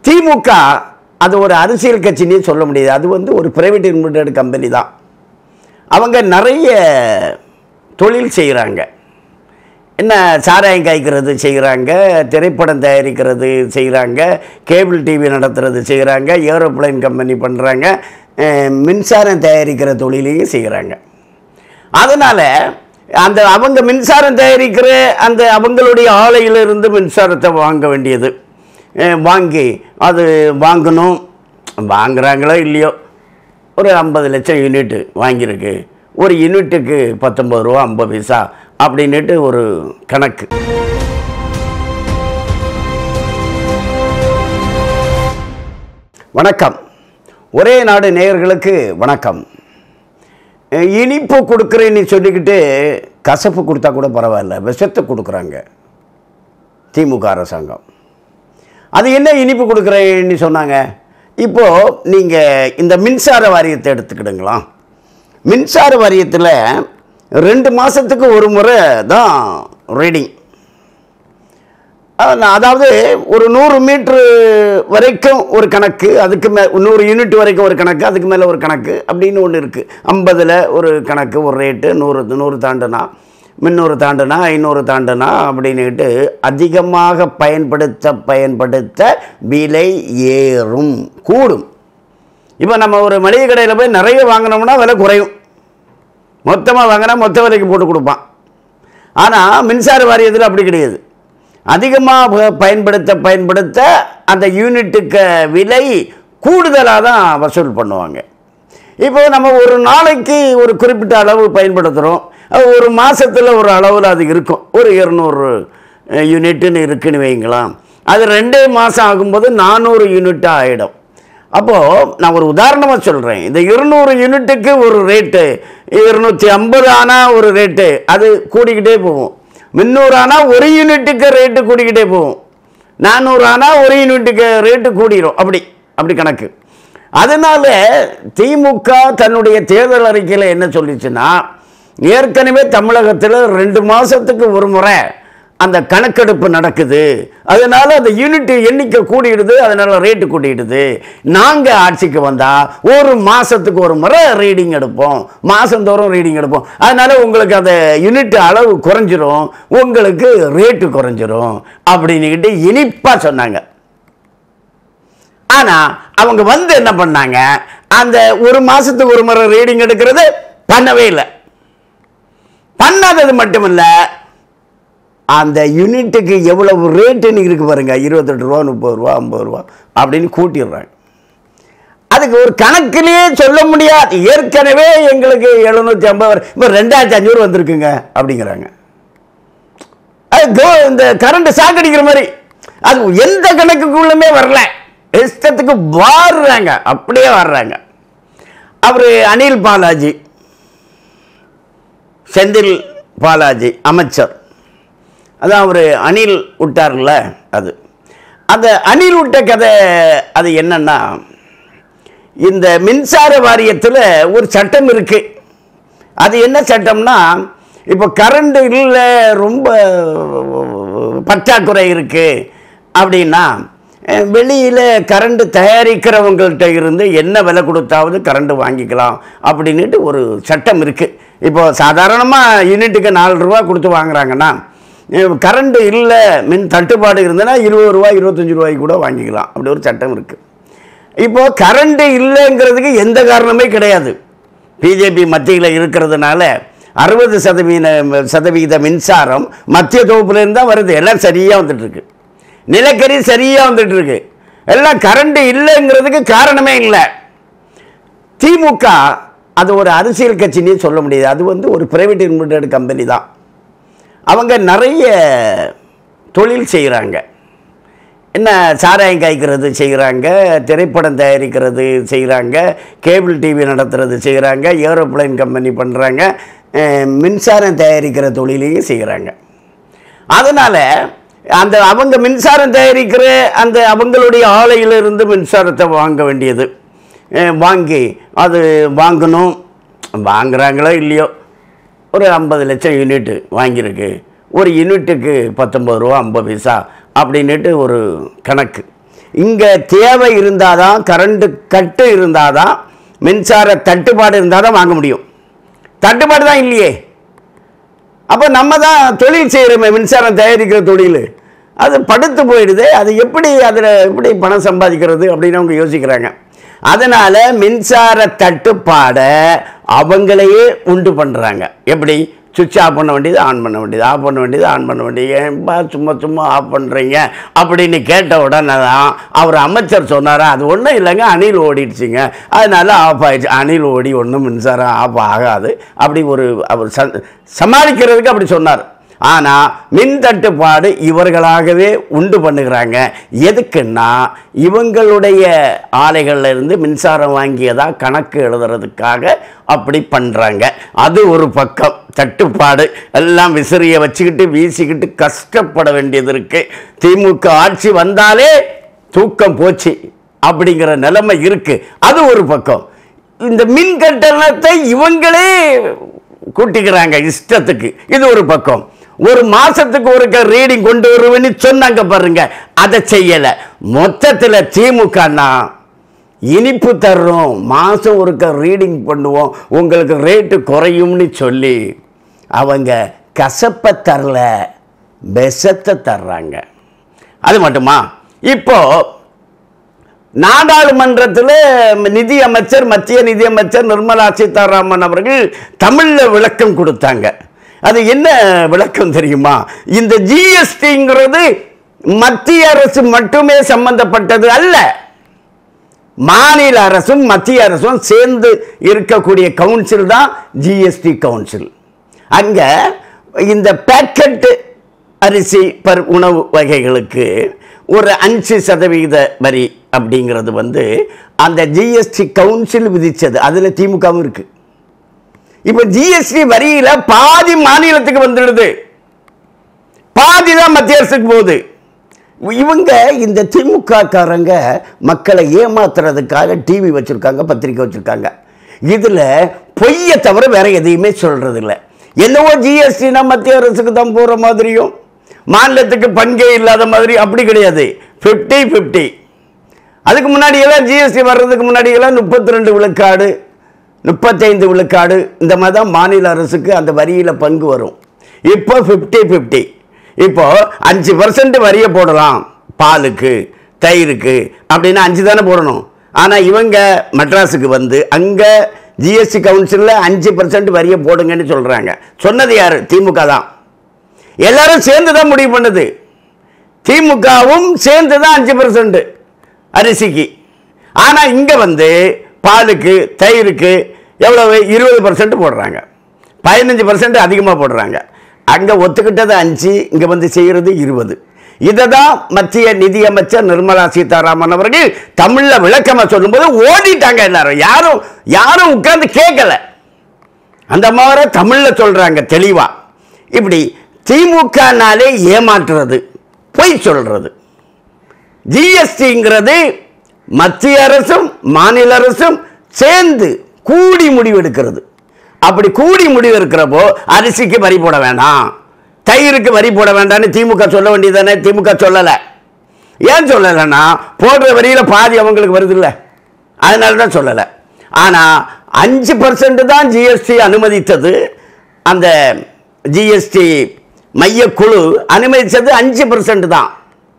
திமுக அது ஒரு அரசியல் கட்சினே சொல்ல முடியாது அது வந்து ஒரு பிரைவேட் லிமிடெட் கம்பெனி தான் அவங்க நிறைய தொழில் செய்கிறாங்க என்ன சாராயம் காய்க்கிறது செய்கிறாங்க திரைப்படம் தயாரிக்கிறது செய்கிறாங்க கேபிள் டிவி நடத்துறது செய்கிறாங்க ஏரோப்ளைன் கம்பெனி பண்ணுறாங்க மின்சாரம் தயாரிக்கிற தொழிலையும் செய்கிறாங்க அதனால் அந்த அவங்க மின்சாரம் தயாரிக்கிற அந்த அவங்களுடைய ஆலையிலிருந்து மின்சாரத்தை வாங்க வேண்டியது அஹ் வாங்கி அது வாங்கணும் வாங்குறாங்களோ இல்லையோ ஒரு ஐம்பது லட்சம் யூனிட்டு வாங்கியிருக்கு ஒரு யூனிட்டுக்கு பத்தொம்பது ரூபா ஐம்பது பைசா அப்படின்னுட்டு ஒரு கணக்கு வணக்கம் ஒரே நாடு நேயர்களுக்கு வணக்கம் அஹ் இனிப்பு கொடுக்குறேன்னு சொல்லிக்கிட்டு கசப்பு கொடுத்தா கூட பரவாயில்ல விஷத்தை கொடுக்குறாங்க திமுக அரசாங்கம் அது என்ன இனிப்பு கொடுக்குறேன்னு சொன்னாங்க இப்போது நீங்கள் இந்த மின்சார வாரியத்தை எடுத்துக்கிடுங்களா மின்சார வாரியத்தில் ரெண்டு மாதத்துக்கு ஒரு முறை தான் ரீடிங் அதாவது ஒரு நூறு மீட்ரு வரைக்கும் ஒரு கணக்கு அதுக்கு மே நூறு யூனிட் வரைக்கும் ஒரு கணக்கு அதுக்கு மேலே ஒரு கணக்கு அப்படின்னு ஒன்று இருக்குது ஐம்பதில் ஒரு கணக்கு ஒரு ரேட்டு நூறு நூறு தாண்டுனா முந்நூறு தாண்டுனா ஐநூறு தாண்டுனா அப்படின்னுட்டு அதிகமாக பயன்படுத்த பயன்படுத்த விலை ஏறும் கூடும் இப்போ நம்ம ஒரு மளிகை கடையில் போய் நிறைய வாங்கினோம்னா விலை குறையும் மொத்தமாக வாங்கினா மொத்த விலைக்கு போட்டு கொடுப்பான் ஆனால் மின்சார வாரியத்தில் அப்படி கிடையாது அதிகமாக பயன்படுத்த பயன்படுத்த அந்த யூனிட்டுக்கு விலை கூடுதலாக தான் வசூல் பண்ணுவாங்க இப்போ நம்ம ஒரு நாளைக்கு ஒரு குறிப்பிட்ட அளவு பயன்படுத்துகிறோம் அது ஒரு மாதத்தில் ஒரு அளவில் அது இருக்கும் ஒரு இருநூறு யூனிட்டுன்னு இருக்குன்னு வைங்களாம் அது ரெண்டே மாதம் ஆகும்போது நானூறு யூனிட்டாக ஆகிடும் அப்போது நான் ஒரு உதாரணமாக சொல்கிறேன் இந்த இருநூறு யூனிட்டுக்கு ஒரு ரேட்டு இருநூற்றி ஐம்பது ஆனால் ஒரு ரேட்டு அது கூடிக்கிட்டே போகும் முந்நூறு ஆனால் ஒரு யூனிட்டுக்கு ரேட்டு கூடிக்கிட்டே போகும் நானூறு ஆனால் ஒரு யூனிட்டுக்கு ரேட்டு கூடிரும் அப்படி அப்படி கணக்கு அதனால திமுக தன்னுடைய தேர்தல் அறிக்கையில் என்ன சொல்லிச்சுன்னா ஏற்கனவே தமிழகத்தில் ரெண்டு மாதத்துக்கு ஒரு முறை அந்த கணக்கெடுப்பு நடக்குது அதனால அந்த யூனிட் எண்ணிக்கை கூடிடுது அதனால ரேட்டு கூட்டிடுது நாங்கள் ஆட்சிக்கு வந்தால் ஒரு மாதத்துக்கு ஒரு முறை ரீடிங் எடுப்போம் மாதந்தோறும் ரீடிங் எடுப்போம் அதனால உங்களுக்கு அந்த யூனிட் அளவு குறைஞ்சிரும் உங்களுக்கு ரேட்டு குறைஞ்சிரும் அப்படின்னுக்கிட்டு இனிப்பாக சொன்னாங்க ஆனால் அவங்க வந்து என்ன பண்ணாங்க அந்த ஒரு மாதத்துக்கு ஒரு முறை ரீடிங் எடுக்கிறது பண்ணவே இல்லை பண்ணாதது மட்டுமில்ல அந்த யூனிட்டுக்கு எவ்வளவு ரேட்டுன்னு இருக்கு பாருங்க இருபத்தெட்டு ரூபா முப்பது ரூபா ஐம்பது ரூபா அப்படின்னு கூட்டிடுறாங்க அதுக்கு ஒரு கணக்கிலேயே சொல்ல முடியாது ஏற்கனவே எங்களுக்கு எழுநூற்றி ஐம்பது இப்போ ரெண்டாயிரத்தி அஞ்சூறு வந்திருக்குங்க அப்படிங்கிறாங்க அது கோ- இந்த கரண்ட் சாக்கடிக்கிற மாதிரி அது எந்த கணக்குக்குள்ளுமே வரல இஷ்டத்துக்கு வாடுறாங்க அப்படியே வர்றாங்க அவர் அனில் பாலாஜி செந்தில் பாலாஜி அமைச்சர் அதான் அவர் அணில் விட்டார்ல அது அந்த அணில் விட்ட கதை அது என்னன்னா இந்த மின்சார வாரியத்தில் ஒரு சட்டம் இருக்கு அது என்ன சட்டம்னா இப்போ கரண்ட் இல்லை ரொம்ப பற்றாக்குறை இருக்கு அப்படின்னா வெளியில் கரண்ட் தயாரிக்கிறவங்கள்ட்ட இருந்து என்ன விலை கொடுத்தாவது கரண்ட் வாங்கிக்கலாம் அப்படின்னுட்டு ஒரு சட்டம் இருக்குது இப்போ சாதாரணமாக யூனிட்டுக்கு நாலு ரூபா கொடுத்து வாங்குறாங்கன்னா கரண்ட் இல்லை மின் தட்டுப்பாடு இருந்ததுன்னா இருபது ரூபா இருபத்தஞ்சி ரூபாய்க்கு கூட வாங்கிக்கலாம் அப்படி ஒரு சட்டம் இருக்குது இப்போது கரண்ட் இல்லைங்கிறதுக்கு எந்த காரணமே கிடையாது பிஜேபி மத்தியில் இருக்கிறதுனால அறுபது சதவீத சதவீத மின்சாரம் மத்திய தொகுப்புலேருந்து தான் வருது எல்லாம் சரியாக வந்துட்டுருக்கு நிலக்கரி சரியாக வந்துட்டுருக்கு எல்லாம் கரண்ட் இல்லைங்கிறதுக்கு காரணமே இல்லை திமுக அது ஒரு அரசியல் கட்சினே சொல்ல முடியாது அது வந்து ஒரு பிரைவேட் லிமிடெட் கம்பெனி தான் அவங்க நிறைய தொழில் செய்கிறாங்க என்ன சாராயம் காய்க்கிறது செய்கிறாங்க திரைப்படம் தயாரிக்கிறது செய்கிறாங்க கேபிள் டிவி நடத்துறது செய்கிறாங்க ஏரோப்ளைன் கம்பெனி பண்ணுறாங்க மின்சாரம் தயாரிக்கிற தொழிலையும் செய்கிறாங்க அதனால் அந்த அவங்க மின்சாரம் தயாரிக்கிற அந்த அவங்களுடைய ஆலையிலிருந்து மின்சாரத்தை வாங்க வேண்டியது அஹ் வாங்கி அது வாங்கணும் வாங்குறாங்களோ இல்லையோ ஒரு ஐம்பது லட்சம் யூனிட்டு வாங்கியிருக்கு ஒரு யூனிட்டுக்கு பத்தொம்பது ரூபா ஐம்பது பைசா அப்படின்னுட்டு ஒரு கணக்கு இங்கே தேவை இருந்தால் தான் கரண்ட்டு கட்டு இருந்தால் தான் மின்சார தட்டுப்பாடு இருந்தால் தான் வாங்க முடியும் தட்டுப்பாடு தான் இல்லையே அப்போ நம்ம தான் தொழில் செய்கிறோமே மின்சாரம் தயாரிக்கிற தொழில் அது படுத்து போயிடுது அது எப்படி அதில் எப்படி பணம் சம்பாதிக்கிறது அப்படின்னு அவங்க யோசிக்கிறாங்க அதனால் மின்சார தட்டுப்பாடை அவங்களையே உண்டு பண்ணுறாங்க எப்படி சுவிட்ச் ஆஃப் பண்ண வேண்டியது ஆன் பண்ண வேண்டியது ஆஃப் பண்ண வேண்டியது ஆன் பண்ண வேண்டியது ஏன்பா சும்மா சும்மா ஆஃப் பண்ணுறீங்க அப்படின்னு கேட்ட உடனே தான் அவர் அமைச்சர் சொன்னார் அது ஒன்றும் இல்லைங்க அணில் ஓடிடுச்சுங்க அதனால ஆஃப் ஆயிடுச்சு அணில் ஓடி ஒன்றும் மின்சாரம் ஆஃப் ஆகாது அப்படி ஒரு அவர் ச சமாளிக்கிறதுக்கு அப்படி சொன்னார் ஆனால் மின் தட்டுப்பாடு இவர்களாகவே உண்டு பண்ணுகிறாங்க எதுக்குன்னா இவங்களுடைய ஆலைகள்ல இருந்து மின்சாரம் வாங்கியதா கணக்கு எழுதுறதுக்காக அப்படி பண்ணுறாங்க அது ஒரு பக்கம் தட்டுப்பாடு எல்லாம் விசிறியை வச்சுக்கிட்டு வீசிக்கிட்டு கஷ்டப்பட வேண்டியது இருக்கு திமுக ஆட்சி வந்தாலே தூக்கம் போச்சு அப்படிங்கிற நிலைமை இருக்கு அது ஒரு பக்கம் இந்த மின் கட்டணத்தை இவங்களே கூட்டிக்கிறாங்க இஷ்டத்துக்கு இது ஒரு பக்கம் ஒரு மாசத்துக்கு ஒரு ரீடிங் கொண்டு வருவேன்னு சொன்னாங்க பாருங்க அதை செய்யல மொத்தத்தில் திமுகனா இனிப்பு தர்றோம் மாதம் ஒருக்க ரீடிங் பண்ணுவோம் உங்களுக்கு ரேட்டு குறையும்னு சொல்லி அவங்க கசப்பை தரல விஷத்தை தர்றாங்க அது மட்டுமா இப்போ நாடாளுமன்றத்தில் நிதி அமைச்சர் மத்திய நிதி அமைச்சர் நிர்மலா சீதாராமன் அவர்கள் தமிழில் விளக்கம் கொடுத்தாங்க அது என்ன விளக்கம் தெரியுமா இந்த ஜிஎஸ்டிங்கிறது மத்திய அரசு மட்டுமே சம்பந்தப்பட்டது அல்ல மாநில அரசும் மத்திய அரசும் சேர்ந்து இருக்கக்கூடிய கவுன்சில் தான் ஜிஎஸ்டி கவுன்சில் அங்க இந்த பேக்கெட் அரிசி பர் உணவு வகைகளுக்கு ஒரு அஞ்சு சதவிகித வரி அப்படிங்கிறது வந்து அந்த ஜிஎஸ்டி கவுன்சில் விதிச்சது அதில் திமுகவும் இருக்கு இப்போ ஜிஎஸ்டி வரியில பாதி மாநிலத்துக்கு வந்துடுது பாதி தான் மத்திய அரசுக்கு போகுது இவங்க இந்த திமுக காரங்க மக்களை ஏமாத்துறதுக்காக டிவி வச்சிருக்காங்க பத்திரிக்கை வச்சிருக்காங்க இதுல பொய்யை தவிர வேற எதையுமே சொல்றது இல்லை என்னவோ ஜிஎஸ்டினா மத்திய அரசுக்கு தான் போற மாதிரியும் மாநிலத்துக்கு பங்கே இல்லாத மாதிரி அப்படி கிடையாது ஃபிஃப்டி ஃபிஃப்டி அதுக்கு முன்னாடி எல்லாம் ஜிஎஸ்டி வர்றதுக்கு முன்னாடி எல்லாம் முப்பத்தி ரெண்டு விழுக்காடு முப்பத்தைந்து விழுக்காடு இந்த மாதிரி தான் மாநில அரசுக்கு அந்த வரியில் பங்கு வரும் இப்போ ஃபிஃப்டி ஃபிஃப்டி இப்போ அஞ்சு பர்சன்ட் வரியை போடலாம் பாலுக்கு தயிருக்கு அப்படின்னா அஞ்சு தானே போடணும் ஆனால் இவங்க மெட்ராஸுக்கு வந்து அங்கே ஜிஎஸ்டி கவுன்சிலில் அஞ்சு பர்சன்ட் வரியை போடுங்கன்னு சொல்கிறாங்க சொன்னது யார் திமுக தான் எல்லாரும் சேர்ந்து தான் முடிவு பண்ணுது திமுகவும் சேர்ந்து தான் அஞ்சு பர்சன்ட் அரிசிக்கு ஆனால் இங்கே வந்து பாலுக்கு தயிருக்கு எவ்வளவு இருபது பர்சன்ட் போடுறாங்க பதினஞ்சு பர்சன்ட் அதிகமாக போடுறாங்க அங்கே ஒத்துக்கிட்டது அஞ்சு இங்கே வந்து செய்கிறது இருபது இதை தான் மத்திய நிதியமைச்சர் நிர்மலா சீதாராமன் அவர்கள் தமிழில் விளக்கமாக சொல்லும்போது ஓடிட்டாங்க எல்லாரும் யாரும் யாரும் உட்கார்ந்து கேட்கல அந்த மாதிரி தமிழில் சொல்கிறாங்க தெளிவாக இப்படி திமுகனாலே ஏமாற்றுறது பொய் சொல்றது ஜிஎஸ்டிங்கிறது மத்திய அரசும் மாநில அரசும் சேர்ந்து கூடி முடிவெடுக்கிறது அப்படி கூடி முடிவெடுக்கிறப்போ அரிசிக்கு வரி போட வேண்டாம் தயிருக்கு வரி போட வேண்டாம்னு திமுக சொல்ல வேண்டியதானே திமுக சொல்லலை ஏன் சொல்லலைன்னா போடுற வரியில் பாதி அவங்களுக்கு வருது இல்லை அதனால தான் சொல்லலை ஆனால் அஞ்சு பர்சன்ட் தான் ஜிஎஸ்டி அனுமதித்தது அந்த ஜிஎஸ்டி மையக்குழு அனுமதித்தது அஞ்சு பர்சன்ட் தான்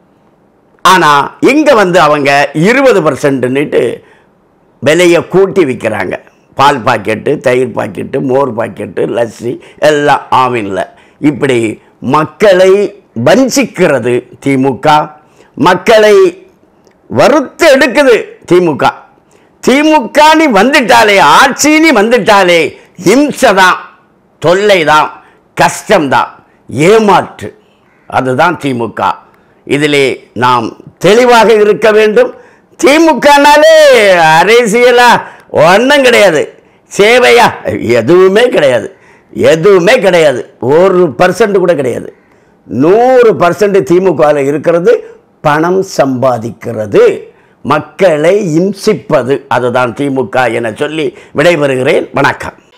ஆனால் இங்கே வந்து அவங்க இருபது பர்சன்ட்னுட்டு விலையை கூட்டி விற்கிறாங்க பால் பாக்கெட்டு தயிர் பாக்கெட்டு மோர் பாக்கெட்டு லஸ்ஸி எல்லாம் ஆவின்ல இப்படி மக்களை வஞ்சிக்கிறது திமுக மக்களை வறுத்து எடுக்குது திமுக திமுக நீ வந்துட்டாலே ஆட்சி நீ வந்துட்டாலே இம்சை தான் தொல்லை தான் கஷ்டம்தான் ஏமாற்று அதுதான் திமுக இதிலே நாம் தெளிவாக இருக்க வேண்டும் திமுகனாலே அரசியலா ஒன்றும் கிடையாது சேவையா எதுவுமே கிடையாது எதுவுமே கிடையாது ஒரு பர்சன்ட் கூட கிடையாது நூறு பர்சன்ட் திமுகவில் இருக்கிறது பணம் சம்பாதிக்கிறது மக்களை இம்சிப்பது அதுதான் திமுக என சொல்லி விடைபெறுகிறேன் வணக்கம்